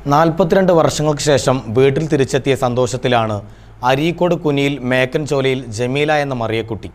നാൽപ്പത്തിരണ്ട് വർഷങ്ങൾക്ക് ശേഷം വീട്ടിൽ തിരിച്ചെത്തിയ സന്തോഷത്തിലാണ് അരീക്കോട് കുനിയിൽ മേക്കൻ ചോലയിൽ ജമീല എന്ന മറിയക്കുട്ടി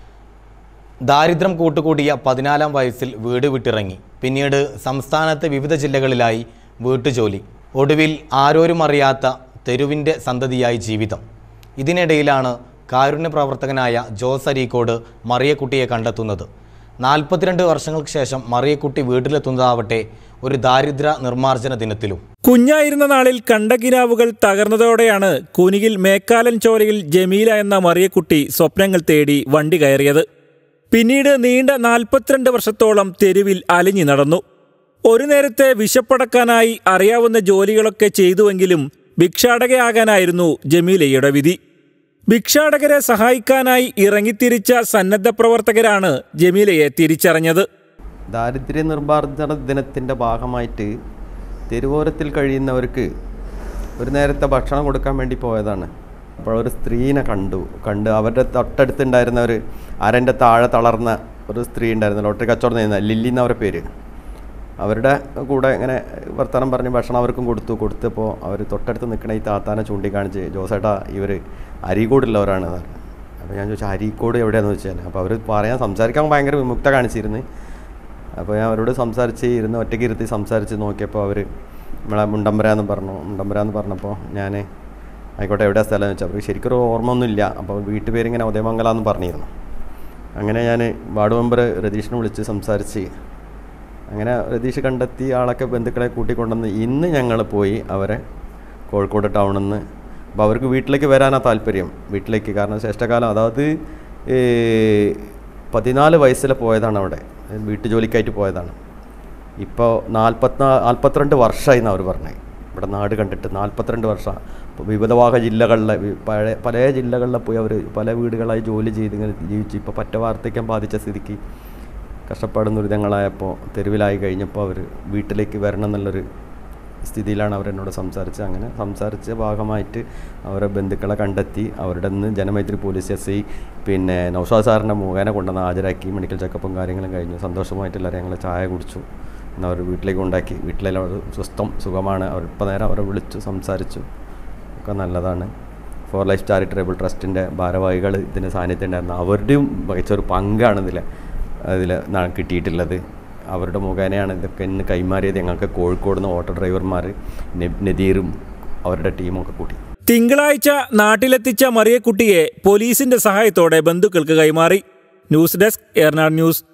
ദാരിദ്ര്യം കൂട്ടുകൂടിയ പതിനാലാം വയസ്സിൽ വീട് വിട്ടിറങ്ങി പിന്നീട് സംസ്ഥാനത്തെ വിവിധ ജില്ലകളിലായി വീട്ടുജോലി ഒടുവിൽ ആരോരും അറിയാത്ത തെരുവിൻ്റെ സന്തതിയായി ജീവിതം ഇതിനിടയിലാണ് കാരുണ്യ പ്രവർത്തകനായ ജോസ് അരീക്കോട് മറിയക്കുട്ടിയെ കണ്ടെത്തുന്നത് നാൽപ്പത്തിരണ്ട് വർഷങ്ങൾക്ക് ശേഷം മറിയക്കുട്ടി വീട്ടിലെത്തുന്നതാവട്ടെ ഒരു ദാരിദ്ര്യ നിർമ്മാർജ്ജന ദിനത്തിലും കുഞ്ഞായിരുന്ന നാളിൽ കണ്ടകിനാവുകൾ തകർന്നതോടെയാണ് കുനിയിൽ മേക്കാലൻ ചോലയിൽ ജമീല എന്ന മറിയക്കുട്ടി സ്വപ്നങ്ങൾ തേടി വണ്ടി കയറിയത് പിന്നീട് നീണ്ട നാൽപ്പത്തിരണ്ട് വർഷത്തോളം തെരുവിൽ അലിഞ്ഞു നടന്നു ഒരു നേരത്തെ വിശപ്പടക്കാനായി അറിയാവുന്ന ജോലികളൊക്കെ ചെയ്തുവെങ്കിലും ഭിക്ഷാടകയാകാനായിരുന്നു ജമീലയുടെ വിധി ഭിക്ഷാടകരെ സഹായിക്കാനായി ഇറങ്ങിത്തിരിച്ച സന്നദ്ധ പ്രവർത്തകരാണ് ജമീലയെ തിരിച്ചറിഞ്ഞത് ദാരിദ്ര്യ നിർമ്മാർജ്ജന ദിനത്തിൻ്റെ ഭാഗമായിട്ട് തെരുവോരത്തിൽ കഴിയുന്നവർക്ക് ഒരു നേരത്തെ ഭക്ഷണം കൊടുക്കാൻ വേണ്ടി പോയതാണ് അപ്പോൾ ഒരു സ്ത്രീനെ കണ്ടു കണ്ട് അവരുടെ തൊട്ടടുത്തുണ്ടായിരുന്ന ഒരു അരൻ്റെ താഴെ തളർന്ന ഒരു സ്ത്രീ ഉണ്ടായിരുന്നു ലോട്ടറി കച്ചവടം ചെയ്യുന്ന ലില്ലി എന്നവരുടെ പേര് അവരുടെ കൂടെ ഇങ്ങനെ വർത്തമാനം പറഞ്ഞ് ഭക്ഷണം അവർക്കും കൊടുത്തു കൊടുത്തപ്പോൾ അവർ തൊട്ടടുത്ത് നിൽക്കണ ഈ താത്താനെ ചൂണ്ടിക്കാണിച്ച് ജോസേട്ടാ ഇവർ അരീക്കോടുള്ളവരാണ് എന്ന് പറഞ്ഞു അപ്പോൾ ഞാൻ ചോദിച്ചു അരീക്കോട് എവിടെയാണെന്ന് വെച്ചാൽ അപ്പോൾ അവർ പറയാൻ സംസാരിക്കാൻ ഭയങ്കര വിമുക്ത കാണിച്ചിരുന്നു അപ്പോൾ ഞാൻ അവരോട് സംസാരിച്ച് ഇരുന്ന് ഒറ്റയ്ക്ക് ഇരുത്തി സംസാരിച്ച് നോക്കിയപ്പോൾ അവർ നമ്മളെ മുണ്ടമ്പര എന്ന് പറഞ്ഞു മുണ്ടമ്പര എന്ന് പറഞ്ഞപ്പോൾ ഞാൻ ആയിക്കോട്ടെ എവിടെയാണ് സ്ഥലം എന്ന് വെച്ചാൽ അവർക്ക് ശരിക്കൊരു ഓർമ്മ ഒന്നുമില്ല അപ്പോൾ വീട്ടുപേരിങ്ങനെ ഉദയമംഗലം എന്ന് പറഞ്ഞിരുന്നു അങ്ങനെ ഞാൻ വാർഡ് മെമ്പർ രതീഷിനെ വിളിച്ച് സംസാരിച്ച് അങ്ങനെ രതീഷ് കണ്ടെത്തി ആളൊക്കെ ബന്ധുക്കളെ കൂട്ടിക്കൊണ്ടുവന്ന് ഇന്ന് ഞങ്ങൾ പോയി അവരെ കോഴിക്കോട് ടൗണിൽ നിന്ന് അപ്പോൾ അവർക്ക് വീട്ടിലേക്ക് വരാനാണ് താല്പര്യം വീട്ടിലേക്ക് കാരണം ശ്രേഷ്ഠകാലം അതായത് ഈ പതിനാല് വയസ്സിൽ പോയതാണ് അവിടെ വീട്ടുജോലിക്കായിട്ട് പോയതാണ് ഇപ്പോൾ നാൽപ്പത്തി നാൽപ്പത്തിരണ്ട് വർഷമായി എന്നാണ് അവർ പറഞ്ഞത് ഇവിടെ നാട് കണ്ടിട്ട് നാൽപ്പത്തിരണ്ട് വർഷം ഇപ്പോൾ വിവിധവാഹ ജില്ലകളിലെ വി- പഴയ പല ജില്ലകളിൽ പോയി അവർ പല വീടുകളായി ജോലി ചെയ്ത് ഇങ്ങനെ ജീവിച്ചു ഇപ്പോൾ പറ്റ വാർദ്ധക്യം ബാധിച്ച സ്ഥിതിക്ക് കഷ്ടപ്പാടും ദുരിതങ്ങളായപ്പോൾ തെരുവിലായി കഴിഞ്ഞപ്പോൾ അവർ വീട്ടിലേക്ക് വരണം എന്നുള്ളൊരു സ്ഥിതിയിലാണ് അവരെന്നോട് സംസാരിച്ചത് അങ്ങനെ സംസാരിച്ച ഭാഗമായിട്ട് അവരെ ബന്ധുക്കളെ കണ്ടെത്തി അവരുടെ നിന്ന് ജനമൈത്രി പോലീസ് എസ് ഐ പിന്നെ നൗഷാദ് സാറിൻ്റെ മുഖേന കൊണ്ടുവന്ന് ഹാജരാക്കി മെഡിക്കൽ ചെക്കപ്പും കാര്യങ്ങളും കഴിഞ്ഞു സന്തോഷമായിട്ട് എല്ലാവരും ഞങ്ങൾ ചായ കുടിച്ചു എന്നാൽ അവർ വീട്ടിലേക്ക് കൊണ്ടാക്കി വീട്ടിലെല്ലാം അവർ സ്വസ്ഥം സുഖമാണ് അവർ ഇപ്പം നേരം അവരെ വിളിച്ചു സംസാരിച്ചു ഒക്കെ നല്ലതാണ് ഫോർ ലൈഫ് ചാരിറ്റബിൾ ട്രസ്റ്റിൻ്റെ ഭാരവാഹികൾ ഇതിന് സാന്നിധ്യം ഉണ്ടായിരുന്നു അവരുടെയും മികച്ചൊരു പങ്കാണ് ഇതിൽ അതിൽ കിട്ടിയിട്ടുള്ളത് അവരുടെ മുഖേനയാണ് ഇതൊക്കെ ഇന്ന് കൈമാറിയത് ഞങ്ങൾക്ക് കോഴിക്കോട് നിന്ന് ഓട്ടോ ഡ്രൈവർമാർ നദീറും അവരുടെ ടീമൊക്കെ കൂട്ടി തിങ്കളാഴ്ച നാട്ടിലെത്തിച്ച മറിയക്കുട്ടിയെ പോലീസിന്റെ സഹായത്തോടെ ബന്ധുക്കൾക്ക് കൈമാറി ന്യൂസ് ഡെസ്ക് ഏർനാട് ന്യൂസ്